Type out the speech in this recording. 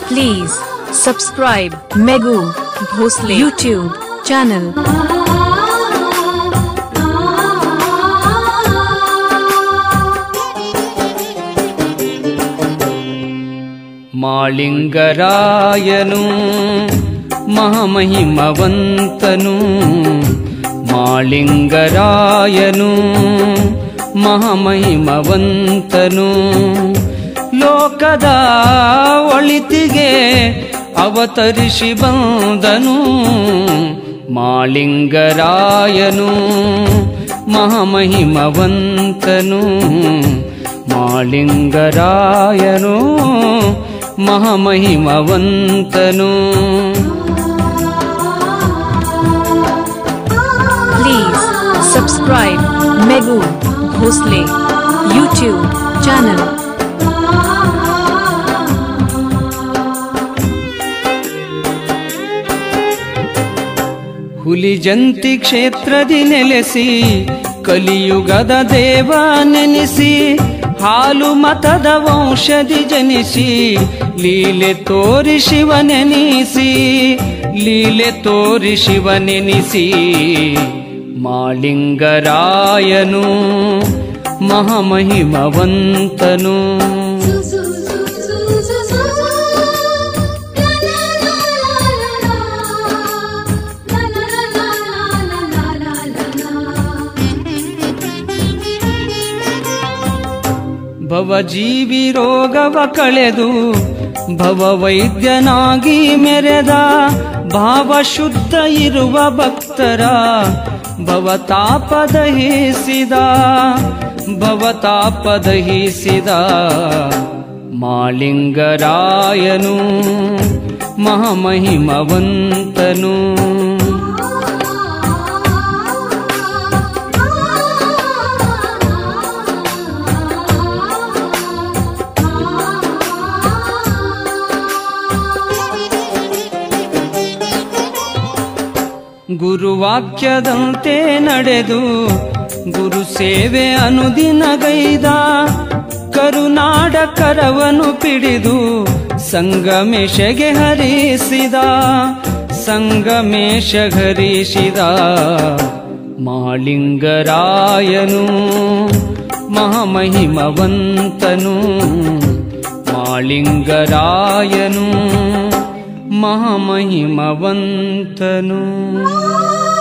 Please subscribe Megu Bhosle YouTube channel. ಮಾಳಿಂಗರಾಯನು ಮಹಾಮಹಿಮವಂತನು ಮಾಳಿಂಗರಾಯನು ಮಹಾಮಹಿಮವಂತನು ಲೋಕದ ಒಳಿತಿಗೆ ಅವತರಿಸಿ ಬಂದನು ಮಾಳಿಂಗರಾಯನು ಮಹಾಮಹಿಮವಂತನು ಮಾಳಿಂಗರಾಯನು ಮಹಾಮಹಿಮವಂತನು Please subscribe Megu Bhosle YouTube channel. ಹುಲಿಜಂತಿ ಕ್ಷೇತ್ರದಿ ನೆಲೆಸಿ ಕಲಿಯುಗದ ದೇವ ನೆನೆಸಿ ಹಾಲು ಮತದ ವಂಶದಿ ಜನಿಸಿ ಲೀಲೆ ತೋರಿ ಶಿವನೆನಿಸಿ ಲೀಲೆ ತೋರಿ ಶಿವನೆನಿಸಿ ಮಾಳಿಂಗರಾಯನು ಮಹಾಮಹಿಮವಂತನು ಭವಜೀವಿ ರೋಗವ ಕಳೆದು ಭವವೈದ್ಯನಾಗಿ ಮೆರೆದ ಭಾವ ಶುದ್ಧ ಇರುವ ಭಕ್ತರ ಭವತಾಪದಹಿಸಿದ ಭವತಾಪದಹಿಸಿದ ಮಾಳಿಂಗರಾಯನು ಮಹಾಮಹಿಮವಂತನು ಗುರುವಾಕ್ಯದಂತೆ ನಡೆದು ಗುರು ಸೇವೆ ಅನುದಿನಗೈದ ಕರುನಾಡ ಕರವನು ಪಿಡಿದು ಸಂಗಮೇಶಗೆ ಹರಿಸಿದ ಸಂಗಮೇಶ ಹರಿಸಿದ ಮಾಳಿಂಗರಾಯನು ಮಹಾಮಹಿಮವಂತನು ಮಾಳಿಂಗರಾಯನು ಮಹಾಮಹಿಮವಂತನು